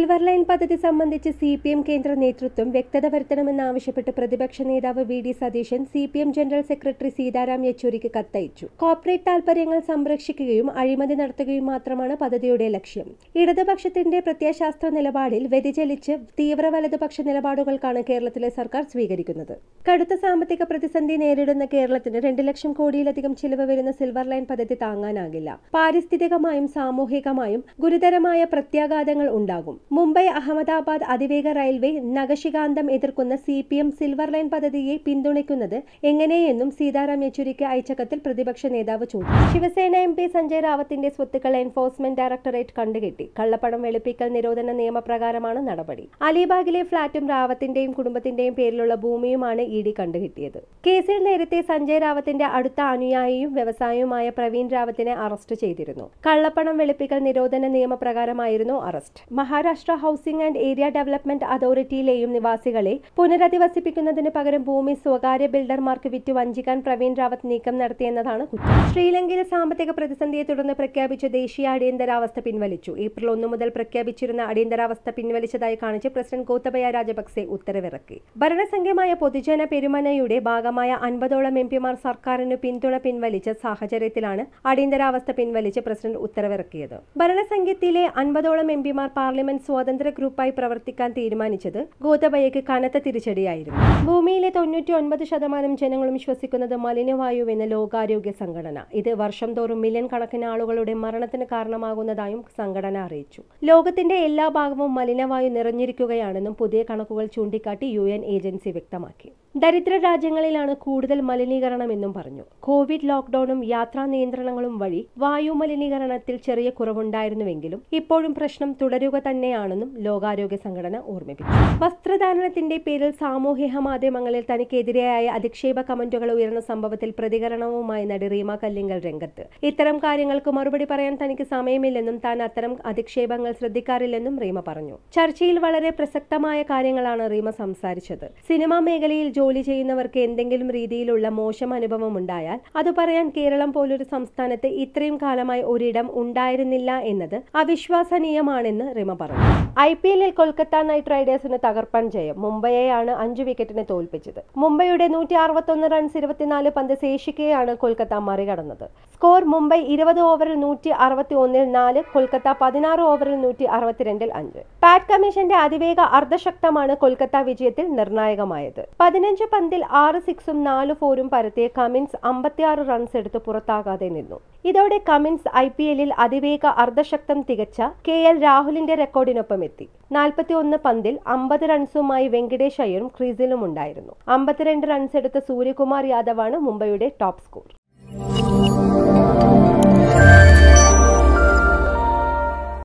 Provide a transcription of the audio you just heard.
silver line പദ്ധതി സംബന്ധിച്ച് C P M കേന്ദ്ര നേതൃത്വം വ്യക്തത വരുത്തണമെന്നാവശ്യപ്പെട്ട് പ്രതിപക്ഷ നേതാവ് V D Satheesan C P M general secretary Sitaram യെച്ചൂരിക്ക് കത്തയച്ചു കോർപ്പറേറ്റ് താൽപര്യങ്ങൾ സംരക്ഷിക്കുകയും അഴിമതി നടത്തുകയും മാത്രമാണ് പദ്ധതിയുടെ ലക്ഷ്യം ഇടതുപക്ഷത്തിന്റെ പ്രത്യയശാസ്ത്ര നിലപാടിൽ വ്യതിചലിച്ച് തീവ്ര വലതുപക്ഷ നിലപാടുകൾക്കാണ് കേരളത്തിലെ സർക്കാർ സ്വീകരിക്കുന്നത് കടുത്ത സാമ്പത്തിക പ്രതിസന്ധി നേരിടുന്ന കേരളത്തിന് രണ്ട് ലക്ഷം കോടിയിലധികം ചിലവ് വരുന്ന സിൽവർ ലൈൻ പദ്ധതി താങ്ങാനാകില്ല പാരിസ്ഥിതികമായും സാമൂഹികമായും ഗുരുതരമായ പ്രത്യാഘാതങ്ങൾ ഉണ്ടാകും മുംബൈ അഹമ്മദാബാദ് അതിവേഗ റെയിൽവേ നഖശികാന്തം എതിർക്കുന്ന C P M silver line പദ്ധതിയെ പിന്തുണയ്ക്കുന്നത് എങ്ങനെയെന്നും സീതാറാം യെച്ചൂരിക്ക് അയച്ച കത്തിൽ പ്രതിപക്ഷ നേതാവ് ചോദിച്ചു ശിവസേന എം പി സഞ്ജയ് റാവത്തിന്റെ സ്വത്തുക്കൾ എൻഫോഴ്സ്മെന്റ് ഡയറക്ടറേറ്റ് കണ്ടുകെട്ടി കള്ളപ്പണം വെളുപ്പിക്കൽ നിരോധന നിയമപ്രകാരമാണ് നടപടി അലിബാഗിലെ ഫ്ളാറ്റും റാവത്തിന്റെയും കുടുംബത്തിന്റെയും പേരിലുള്ള ഭൂമിയുമാണ് ഇ ഡി കണ്ടുകിട്ടിയത് കേസിൽ നേരത്തെ സഞ്ജയ് റാവത്തിന്റെ അടുത്ത അനുയായിയും വ്യവസായിയുമായ പ്രവീൺ റാവത്തിനെ അറസ്റ്റ് ചെയ്തിരുന്നു കള്ളപ്പണം വെളുപ്പിക്കൽ നിരോധന നിയമപ്രകാരമായിരുന്നു arrest Maharashtra housing and area development അതോറിറ്റിയിലെയും നിവാസികളെ പുനരധിവസിപ്പിക്കുന്നതിന് പകരം ഭൂമി സ്വകാര്യ ബിൽഡർമാർക്ക് വിറ്റു വഞ്ചിക്കാൻ പ്രവീൺ റാവത്ത് നീക്കം നടത്തിയെന്നതാണ് കുറ്റം ശ്രീലങ്കയിൽ സാമ്പത്തിക പ്രതിസന്ധിയെ തുടർന്ന് പ്രഖ്യാപിച്ച ദേശീയ അടിയന്തരാവസ്ഥ പിൻവലിച്ചു ഏപ്രിൽ ഒന്ന് മുതൽ പ്രഖ്യാപിച്ചിരുന്ന അടിയന്തരാവസ്ഥ പിൻവലിച്ചതായി കാണിച്ച് പ്രസിഡന്റ് ഗോത്തബയ രാജപക്സെ ഉത്തരവിറക്കി ഭരണസംഘമായ പൊതുജന പെരുമനയുടെ ഭാഗമായ അൻപതോളം എം പിമാർ സർക്കാരിന് പിന്തുണ പിൻവലിച്ച സാഹചര്യത്തിലാണ് അടിയന്തരാവസ്ഥ പിൻവലിച്ച് പ്രസിഡന്റ് ഉത്തരവിറക്കിയത് ഭരണസംഘത്തിലെ അൻപതോളം എം പിമാർ പാർലമെന്റ് സ്വതന്ത്ര ഗ്രൂപ്പായി പ്രവർത്തിക്കാൻ തീരുമാനിച്ചത് ഗോതബയക്ക് കനത്ത തിരിച്ചടിയായിരുന്നു ഭൂമിയിലെ തൊണ്ണൂറ്റി ഒൻപത് ശതമാനം ജനങ്ങളും ശ്വസിക്കുന്നത് മലിനവായുവെന്ന് ലോകാരോഗ്യ സംഘടന ഇത് വർഷം തോറും മില്യൺ കണക്കിന് ആളുകളുടെ മരണത്തിന് കാരണമാകുന്നതായും സംഘടന അറിയിച്ചു ലോകത്തിന്റെ എല്ലാ ഭാഗവും മലിനവായു നിറഞ്ഞിരിക്കുകയാണെന്നും പുതിയ കണക്കുകൾ ചൂണ്ടിക്കാട്ടി യു എൻ ഏജൻസി വ്യക്തമാക്കി ദരിദ്ര രാജ്യങ്ങളിലാണ് കൂടുതൽ മലിനീകരണമെന്നും പറഞ്ഞു കോവിഡ് ലോക്ഡൌണും യാത്രാ നിയന്ത്രണങ്ങളും വഴി വായു മലിനീകരണത്തിൽ ചെറിയ കുറവുണ്ടായിരുന്നുവെങ്കിലും ഇപ്പോഴും പ്രശ്നം തുടരുക തന്നെയാണെന്നും ലോകാരോഗ്യ സംഘടന ഓർമ്മിപ്പിച്ചു വസ്ത്രധാരണത്തിന്റെ പേരിൽ സാമൂഹ്യ മാധ്യമങ്ങളിൽ തനിക്കെതിരെയായ അധിക്ഷേപ കമന്റുകൾ ഉയർന്ന സംഭവത്തിൽ പ്രതികരണവുമായി നടി റീമ കല്ലിങ്കൽ രംഗത്ത് ഇത്തരം കാര്യങ്ങൾക്ക് മറുപടി പറയാൻ തനിക്ക് സമയമില്ലെന്നും താൻ അത്തരം അധിക്ഷേപങ്ങൾ ശ്രദ്ധിക്കാറില്ലെന്നും റീമ പറഞ്ഞു ചർച്ചയിൽ വളരെ പ്രസക്തമായ കാര്യങ്ങളാണ് റീമ സംസാരിച്ചത് സിനിമാ മേഖലയിൽ ജോലി ചെയ്യുന്നവർക്ക് എന്തെങ്കിലും രീതിയിലുള്ള മോശം അനുഭവം ഉണ്ടായാൽ അത് പറയാൻ കേരളം പോലൊരു സംസ്ഥാനത്ത് ഇത്രയും കാലമായി ഒരിടം ഉണ്ടായിരുന്നില്ല എന്നത് അവിശ്വസനീയമാണെന്ന് റിമ പറഞ്ഞു ഐ പി എല്ലിൽ കൊൽക്കത്ത നൈറ്റ് റൈഡേഴ്സിന് തകർപ്പൻ ജയം മുംബൈയെയാണ് അഞ്ചു വിക്കറ്റിന് തോൽപ്പിച്ചത് മുംബൈയുടെ നൂറ്റി അറുപത്തൊന്ന് റൺസ് ഇരുപത്തിനാല് പന്ത് ശേഷിക്കെയാണ് കൊൽക്കത്ത മറികടന്നത് സ്കോർ മുംബൈ ഇരുപത് ഓവറിൽ നൂറ്റി അറുപത്തി ഒന്നിൽ നാല് കൊൽക്കത്ത പതിനാറ് ഓവറിൽ നൂറ്റി അറുപത്തിരണ്ടിൽ അഞ്ച് പാറ്റ് കമ്മീഷന്റെ അതിവേഗ അർദ്ധശക്തമാണ് കൊൽക്കത്ത വിജയത്തിൽ നിർണായകമായത് പതിനഞ്ച് പന്തിൽ ആറ് സിക്സും നാല് ഫോറും പരത്തിയ കമിൻസ് അമ്പത്തിയാറ് റൺസ് എടുത്ത് പുറത്താകാതെ നിന്നു ഇതോടെ കമിൻസ് ഐ പി എല്ലിൽ അതിവേഗ അർദ്ധശക്തം തികച്ച കെ എൽ രാഹുലിന്റെ റെക്കോർഡിനൊപ്പം എത്തി നാൽപ്പത്തി ഒന്ന് പന്തിൽ അമ്പത് റൺസുമായി വെങ്കടേഷ് അയ്യരും ക്രീസിലുമുണ്ടായിരുന്നു അമ്പത്തിരണ്ട് റൺസ് എടുത്ത സൂര്യകുമാർ യാദവാണ് മുംബൈയുടെ ടോപ്പ് സ്കോർ